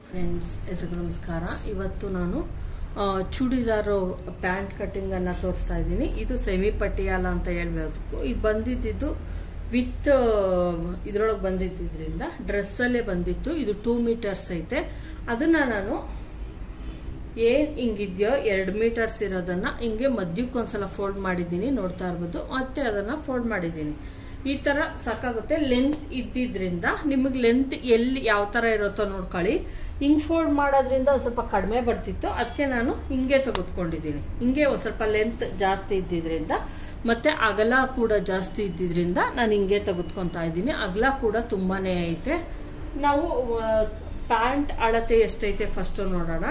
friends ಎಲ್ರಿಗೂ ನಮಸ್ಕಾರ ಇವತ್ತು ನಾನು ಆ, ಚೂಡಿದಾರು ಪ್ಯಾಂಟ್ ಕಟ್ಟಿಂಗನ್ನು ತೋರಿಸ್ತಾ ಇದ್ದೀನಿ ಇದು ಸೆಮಿ ಪಟಿಯಾಲ ಅಂತ ಹೇಳ್ಬೇಕು ಇದು ಬಂದಿದ್ದು ವಿತ್ ಇದರೊಳಗೆ ಬಂದಿದ್ದರಿಂದ ಡ್ರೆಸ್ಸಲ್ಲೇ ಬಂದಿತ್ತು ಇದು ಟೂ ಮೀಟರ್ಸ್ ಐತೆ ಅದನ್ನು ನಾನು ಏನ್ ಹಿಂಗಿದ್ಯೋ ಎರಡು ಮೀಟರ್ಸ್ ಇರೋದನ್ನ ಹಿಂಗೆ ಮಧ್ಯಕ್ಕೆ ಒಂದ್ಸಲ ಫೋಲ್ಡ್ ಮಾಡಿದ್ದೀನಿ ನೋಡ್ತಾ ಇರ್ಬೋದು ಮತ್ತೆ ಅದನ್ನ ಫೋಲ್ಡ್ ಮಾಡಿದ್ದೀನಿ ಈ ತರ ಸಾಕಾಗುತ್ತೆ ಲೆಂತ್ ಇದ್ದಿದ್ರಿಂದ ನಿಮಗೆ ಲೆಂತ್ ಎಲ್ಲಿ ಯಾವ ತರ ಇರುತ್ತೋ ನೋಡ್ಕೊಳ್ಳಿ ಹಿಂಗ್ ಫೋಲ್ಡ್ ಮಾಡೋದ್ರಿಂದ ಒಂದ್ ಸ್ವಲ್ಪ ಕಡಿಮೆ ಬರ್ತಿತ್ತು ಅದಕ್ಕೆ ನಾನು ಹಿಂಗೆ ತೆಗೆದುಕೊಂಡಿದ್ದೀನಿ ಹಿಂಗೆ ಒಂದ್ ಸ್ವಲ್ಪ ಲೆಂತ್ ಜಾಸ್ತಿ ಇದ್ದಿದ್ರಿಂದ ಮತ್ತೆ ಅಗಲ ಕೂಡ ಜಾಸ್ತಿ ಇದ್ದಿದ್ರಿಂದ ನಾನು ಹಿಂಗೆ ತೆಗೆದುಕೊಂತಾ ಇದ್ದೀನಿ ಅಗಲ ಕೂಡ ತುಂಬಾನೇ ಐತೆ ನಾವು ಪ್ಯಾಂಟ್ ಅಳತೆ ಎಷ್ಟೈತೆ ಫಸ್ಟ್ ನೋಡೋಣ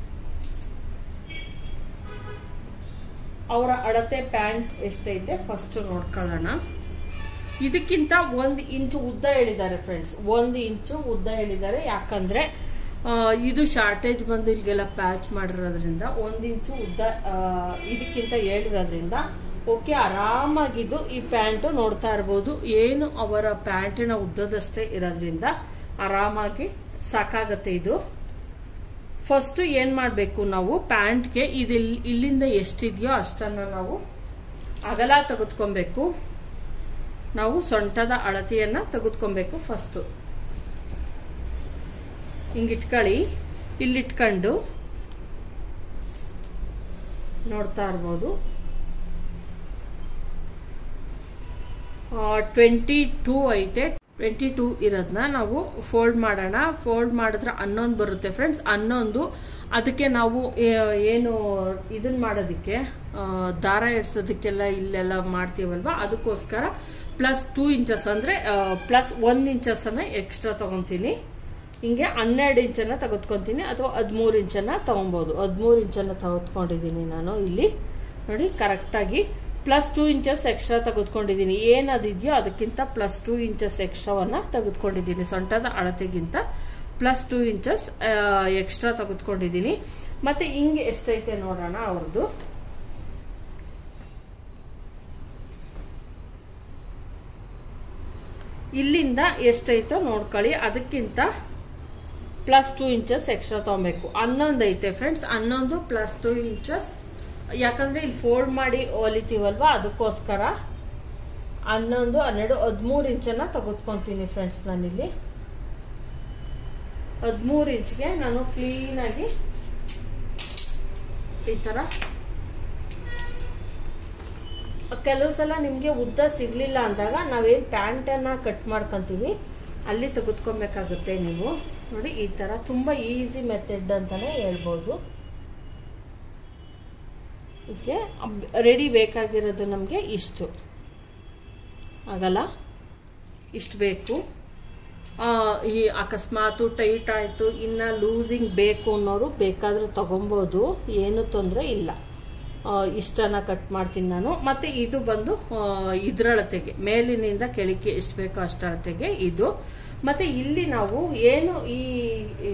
ಅವರ ಅಳತೆ ಪ್ಯಾಂಟ್ ಎಷ್ಟೈತೆ ಫಸ್ಟ್ ನೋಡ್ಕೊಳ್ಳೋಣ ಇದಕ್ಕಿಂತ ಒಂದು ಇಂಚು ಉದ್ದ ಹೇಳಿದ್ದಾರೆ ಫ್ರೆಂಡ್ಸ್ ಒಂದು ಇಂಚು ಉದ್ದ ಹೇಳಿದ್ದಾರೆ ಯಾಕಂದ್ರೆ ಆ, ಇದು ಶಾರ್ಟೇಜ್ ಬಂದು ಇಲ್ಲಿಗೆಲ್ಲ ಪ್ಯಾಚ್ ಮಾಡಿರೋದ್ರಿಂದ ಒಂದು ಇಂಚು ಉದ್ದ ಆ, ಇದಕ್ಕಿಂತ ಹೇಳಿರೋದ್ರಿಂದ ಓಕೆ ಆರಾಮಾಗಿದ್ದು ಈ ಪ್ಯಾಂಟು ನೋಡ್ತಾ ಇರ್ಬೋದು ಏನು ಅವರ ಪ್ಯಾಂಟಿನ ಉದ್ದದಷ್ಟೇ ಇರೋದ್ರಿಂದ ಆರಾಮಾಗಿ ಸಾಕಾಗತ್ತೆ ಇದು ಫಸ್ಟ್ ಏನ್ ಮಾಡಬೇಕು ನಾವು ಪ್ಯಾಂಟ್ಗೆ ಇದು ಇಲ್ಲಿಂದ ಎಷ್ಟಿದೆಯೋ ಅಷ್ಟನ್ನ ನಾವು ಅಗಲ ತೆಗೆದುಕೊಬೇಕು ನಾವು ಸೊಂಟದ ಅಳತೆಯನ್ನ ತೆಗೆದುಕೊಬೇಕು ಫಸ್ಟ್ ಹಿಂಗಿಟ್ಕೊಳ್ಳಿ ಇಲ್ಲಿಟ್ಕೊಂಡು ನೋಡ್ತಾ ಇರ್ಬೋದು ಟ್ವೆಂಟಿ ಟೂ ಐತೆ ಟ್ವೆಂಟಿ ಟೂ ಇರೋದನ್ನ ನಾವು ಫೋಲ್ಡ್ ಮಾಡೋಣ ಫೋಲ್ಡ್ ಮಾಡಿದ್ರೆ ಹನ್ನೊಂದು ಬರುತ್ತೆ ಫ್ರೆಂಡ್ಸ್ ಹನ್ನೊಂದು ಅದಕ್ಕೆ ನಾವು ಏ- ಏನು ಇದನ್ನ ಮಾಡೋದಕ್ಕೆ ಆ, ದಾರ ಎಡ್ಸೋದಕ್ಕೆಲ್ಲ ಇಲ್ಲೆಲ್ಲ ಮಾಡ್ತೀವಲ್ವಾ ಅದಕ್ಕೋಸ್ಕರ ಪ್ಲಸ್ ಟೂ ಇಂಚಸ್ ಅಂದರೆ ಪ್ಲಸ್ ಒಂದು ಇಂಚಸ್ಸನ್ನು ಎಕ್ಸ್ಟ್ರಾ ತೊಗೊತೀನಿ ಹಿಂಗೆ ಹನ್ನೆರಡು ಇಂಚನ್ನು ತೆಗೆದುಕೊತೀನಿ ಅಥವಾ ಹದಿಮೂರು ಇಂಚನ್ನು ತೊಗೊಬೋದು ಹದಿಮೂರು ಇಂಚನ್ನು ತೆಗೆದುಕೊಂಡಿದ್ದೀನಿ ನಾನು ಇಲ್ಲಿ ನೋಡಿ ಕರೆಕ್ಟಾಗಿ ಪ್ಲಸ್ ಟೂ ಇಂಚಸ್ ಎಕ್ಸ್ಟ್ರಾ ತೆಗೆದುಕೊಂಡಿದ್ದೀನಿ ಏನದಿದೆಯೋ ಅದಕ್ಕಿಂತ ಪ್ಲಸ್ ಟೂ ಇಂಚಸ್ ಎಕ್ಸ್ಟ್ರಾವನ್ನು ತೆಗೆದುಕೊಂಡಿದ್ದೀನಿ ಸೊಂಟದ ಅಳತೆಗಿಂತ ಪ್ಲಸ್ ಟೂ ಇಂಚಸ್ ಎಕ್ಸ್ಟ್ರಾ ತೆಗೆದುಕೊಂಡಿದ್ದೀನಿ ಮತ್ತೆ ಹಿಂಗೆ ಎಷ್ಟೈತೆ ನೋಡೋಣ ಅವ್ರದ್ದು ಇಲ್ಲಿಂದ ಎಷ್ಟೈತೋ ನೋಡ್ಕೊಳ್ಳಿ ಅದಕ್ಕಿಂತ ಪ್ಲಸ್ ಟೂ ಇಂಚಸ್ ಎಕ್ಸ್ಟ್ರಾ ತೊಗೊಬೇಕು ಹನ್ನೊಂದು ಐತೆ ಫ್ರೆಂಡ್ಸ್ ಹನ್ನೊಂದು ಪ್ಲಸ್ ಟೂ ಇಂಚಸ್ ಯಾಕಂದ್ರೆ ಇಲ್ಲಿ ಫೋಲ್ಡ್ ಮಾಡಿ ಹೊಲಿತೀವಲ್ವಾ ಅದಕ್ಕೋಸ್ಕರ ಹನ್ನೊಂದು ಹನ್ನೆರಡು ಹದಿಮೂರು ಇಂಚನ್ನ ತೆಗೆದುಕೊಂತೀನಿ ಫ್ರೆಂಡ್ಸ್ ನಾನಿಲ್ಲಿ ಹದಿಮೂರು ಇಂಚ್ಗೆ ನಾನು ಕ್ಲೀನಾಗಿ ಈ ಥರ ಕೆಲವು ಸಲ ನಿಮಗೆ ಉದ್ದ ಸಿಗಲಿಲ್ಲ ಅಂದಾಗ ನಾವೇನು ಪ್ಯಾಂಟನ್ನು ಕಟ್ ಮಾಡ್ಕೊತೀವಿ ಅಲ್ಲಿ ತೆಗೆದುಕೊಬೇಕಾಗುತ್ತೆ ನೀವು ನೋಡಿ ಈ ಥರ ತುಂಬ ಈಸಿ ಮೆಥಡ್ ಅಂತಲೇ ಹೇಳ್ಬೋದು ಇದಕ್ಕೆ ರೆಡಿ ಬೇಕಾಗಿರೋದು ನಮಗೆ ಇಷ್ಟು ಆಗಲ್ಲ ಇಷ್ಟು ಬೇಕು ಆ, ಈ ಅಕಸ್ಮಾತು ಟೈಟ್ ಆಯಿತು ಇನ್ನು ಲೂಸಿಂಗ್ ಬೇಕು ಅನ್ನೋರು ಬೇಕಾದರೂ ತಗೊಬೋದು ಏನು ತೊಂದರೆ ಇಲ್ಲ ಆ, ಇಷ್ಟನ್ನ ಕಟ್ ಮಾಡ್ತೀನಿ ನಾನು ಮತ್ತು ಇದು ಬಂದು ಆ, ಇದ್ರಳತೆಗೆ ಮೇಲಿನಿಂದ ಕೆಳಕ್ಕೆ ಎಷ್ಟು ಬೇಕೋ ಅಷ್ಟಳತೆಗೆ ಇದು ಮತ್ತು ಇಲ್ಲಿ ನಾವು ಏನು ಈ ಈ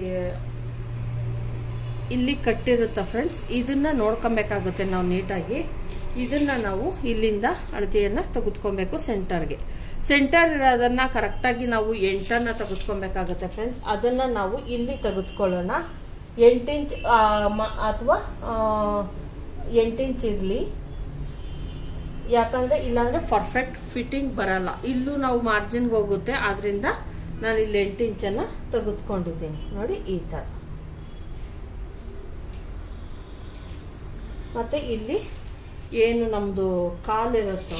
ಇಲ್ಲಿ ಕಟ್ಟಿರುತ್ತ ಫ್ರೆಂಡ್ಸ್ ಇದನ್ನ ನೋಡ್ಕೊಬೇಕಾಗುತ್ತೆ ನಾವು ನೀಟಾಗಿ ಇದನ್ನ ನಾವು ಇಲ್ಲಿಂದ ಅಳತೆಯನ್ನ ತೆಗೆದುಕೊಬೇಕು ಸೆಂಟರ್ಗೆ ಸೆಂಟರ್ ಇರೋದನ್ನ ಕರೆಕ್ಟಾಗಿ ನಾವು ಎಂಟನ್ನ ತೆಗೆದುಕೊಬೇಕಾಗುತ್ತೆ ಫ್ರೆಂಡ್ಸ್ ಅದನ್ನ ನಾವು ಇಲ್ಲಿ ತೆಗೆದುಕೊಳ್ಳೋಣ ಎಂಟು ಇಂಚ್ ಅಥವಾ ಎಂಟು ಇಂಚ್ ಇರಲಿ ಯಾಕಂದ್ರೆ ಇಲ್ಲಾಂದ್ರೆ ಪರ್ಫೆಕ್ಟ್ ಫಿಟ್ಟಿಂಗ್ ಬರಲ್ಲ ಇಲ್ಲೂ ನಾವು ಮಾರ್ಜಿನ್ಗೆ ಹೋಗುತ್ತೆ ಆದ್ರಿಂದ ನಾನು ಇಲ್ಲಿ ಎಂಟು ಇಂಚನ್ನ ತೆಗೆದುಕೊಂಡಿದ್ದೀನಿ ನೋಡಿ ಈ ಥರ ಮತ್ತು ಇಲ್ಲಿ ಏನು ನಮ್ಮದು ಕಾಲಿರುತ್ತೋ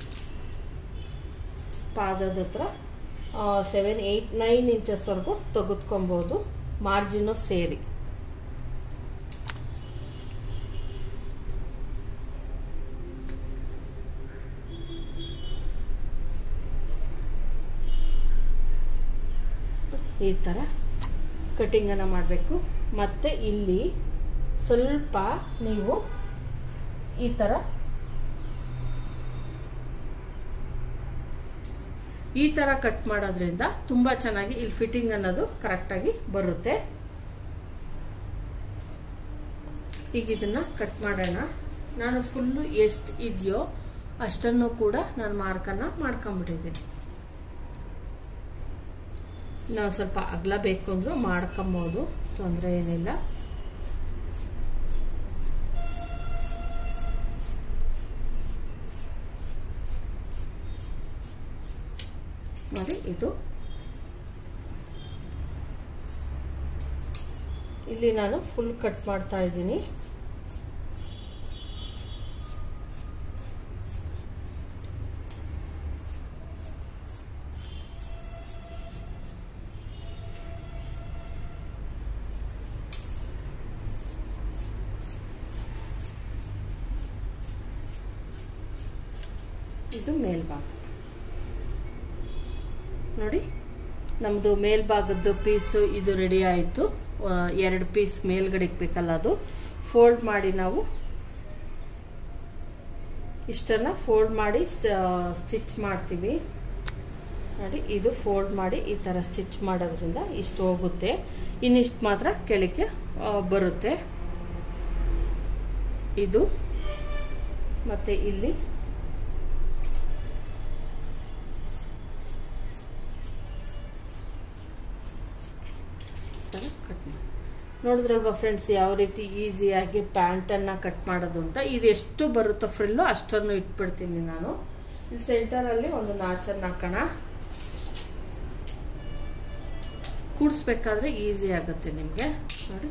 ಪಾದದ ಹತ್ರ ಸೆವೆನ್ ಏಯ್ಟ್ ನೈನ್ ಇಂಚಸ್ವರೆಗೂ ತೆಗೆದುಕೊಬೋದು ಮಾರ್ಜಿನು ಸೇರಿ ಈ ಥರ ಕಟಿಂಗನ್ನು ಮಾಡಬೇಕು ಮತ್ತು ಇಲ್ಲಿ ಸ್ವಲ್ಪ ನೀವು ಈ ಥರ ಈ ಥರ ಕಟ್ ಮಾಡೋದ್ರಿಂದ ತುಂಬ ಚೆನ್ನಾಗಿ ಇಲ್ಲಿ ಫಿಟ್ಟಿಂಗ್ ಅನ್ನೋದು ಕರೆಕ್ಟಾಗಿ ಬರುತ್ತೆ ಈಗ ಇದನ್ನು ಕಟ್ ಮಾಡೋಣ ನಾನು ಫುಲ್ಲು ಎಷ್ಟು ಇದೆಯೋ ಅಷ್ಟನ್ನು ಕೂಡ ನಾನು ಮಾರ್ಕನ್ನು ಮಾಡ್ಕೊಂಬಿಟ್ಟಿದ್ದೀನಿ ನಾವು ಸ್ವಲ್ಪ ಅಗಲ ಬೇಕು ಅಂದರೂ ಮಾಡ್ಕೊಬೋದು ತೊಂದರೆ ಏನಿಲ್ಲ ನೋಡಿ ಇದು ಇಲ್ಲಿ ನಾನು ಫುಲ್ ಕಟ್ ಮಾಡ್ತಾ ಇದ್ದೀನಿ ಇದು ಮೇಲ್ಭಾಗ ನೋಡಿ ನಮ್ಮದು ಮೇಲ್ಭಾಗದ್ದು ಪೀಸು ಇದು ರೆಡಿ ಆಯಿತು ಎರಡು ಪೀಸ್ ಮೇಲ್ಗಡೆ ಇಕ್ಬೇಕಲ್ಲ ಅದು ಫೋಲ್ಡ್ ಮಾಡಿ ನಾವು ಇಷ್ಟನ್ನು ಫೋಲ್ಡ್ ಮಾಡಿ ಸ್ಟಿಚ್ ಮಾಡ್ತೀವಿ ನೋಡಿ ಇದು ಫೋಲ್ಡ್ ಮಾಡಿ ಈ ಥರ ಸ್ಟಿಚ್ ಮಾಡೋದ್ರಿಂದ ಇಷ್ಟು ಹೋಗುತ್ತೆ ಇನ್ನಿಷ್ಟು ಮಾತ್ರ ಕೆಳಕ್ಕೆ ಬರುತ್ತೆ ಇದು ಮತ್ತು ಇಲ್ಲಿ ಕಟ್ ಮಾಡಿ ನೋಡಿದ್ರಲ್ವಾ ಫ್ರೆಂಡ್ಸ್ ಯಾವ ರೀತಿ ಈಸಿಯಾಗಿ ಪ್ಯಾಂಟನ್ನು ಕಟ್ ಮಾಡೋದು ಅಂತ ಇದು ಎಷ್ಟು ಬರುತ್ತೋ ಫ್ರಿಲ್ಲು ಅಷ್ಟನ್ನು ಇಟ್ಬಿಡ್ತೀನಿ ನಾನು ಈ ಸೆಂಟರಲ್ಲಿ ಒಂದು ನಾಚನ್ನು ಹಾಕೋಣ ಕೂಡಿಸ್ಬೇಕಾದ್ರೆ ಈಸಿ ಆಗುತ್ತೆ ನಿಮಗೆ ನೋಡಿ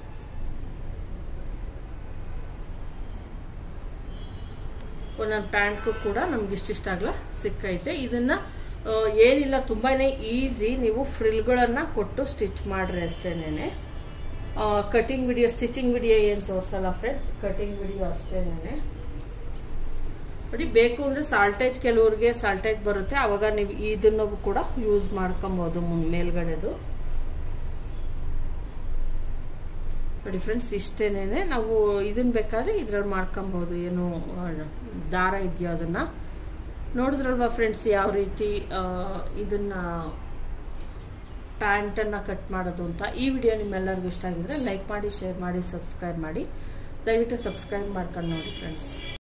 ಒಂದೊಂದು ಪ್ಯಾಂಟ್ಗೂ ಕೂಡ ನಮ್ಗೆ ಇಷ್ಟಿಷ್ಟಾಗಲ ಸಿಕ್ಕೈತೆ ಇದನ್ನು ಏನಿಲ್ಲ ತುಂಬಾ ಈಸಿ ನೀವು ಫ್ರಿಲ್ಗಳನ್ನು ಕೊಟ್ಟು ಸ್ಟಿಚ್ ಮಾಡ್ರಿ ಅಷ್ಟೇನೆ ಕಟಿಂಗ್ ವಿಡಿಯೋ ಸ್ಟಿಚಿಂಗ್ ವಿಡಿಯೋ ಏನು ತೋರಿಸಲ್ಲ ಫ್ರೆಂಡ್ಸ್ ಕಟಿಂಗ್ ವಿಡಿಯೋ ಅಷ್ಟೇನೆ ನೋಡಿ ಬೇಕು ಅಂದರೆ ಸಾಲ್ಟೇಜ್ ಕೆಲವ್ರಿಗೆ ಸಾಲ್ಟೇಜ್ ಬರುತ್ತೆ ಅವಾಗ ನೀವು ಇದನ್ನು ಕೂಡ ಯೂಸ್ ಮಾಡ್ಕೊಬೋದು ಮೇಲ್ಗಡೆದು ನೋಡಿ ಫ್ರೆಂಡ್ಸ್ ಇಷ್ಟೇನೆ ನಾವು ಇದನ್ನ ಬೇಕಾದ್ರೆ ಇದ್ರಲ್ಲಿ ಮಾಡ್ಕೊಬೋದು ಏನು ದಾರ ಇದೆಯೋ ಅದನ್ನು ನೋಡಿದ್ರಲ್ವಾ ಫ್ರೆಂಡ್ಸ್ ಯಾವ ರೀತಿ ಇದನ್ನು ಪ್ಯಾಂಟನ್ನು ಕಟ್ ಮಾಡೋದು ಅಂತ ಈ ವಿಡಿಯೋ ನಿಮ್ಮೆಲ್ಲರಿಗೂ ಇಷ್ಟ ಆಗಿದ್ರೆ ಲೈಕ್ ಮಾಡಿ ಶೇರ್ ಮಾಡಿ ಸಬ್ಸ್ಕ್ರೈಬ್ ಮಾಡಿ ದಯವಿಟ್ಟು ಸಬ್ಸ್ಕ್ರೈಬ್ ಮಾಡ್ಕೊಂಡು ನೋಡಿ ಫ್ರೆಂಡ್ಸ್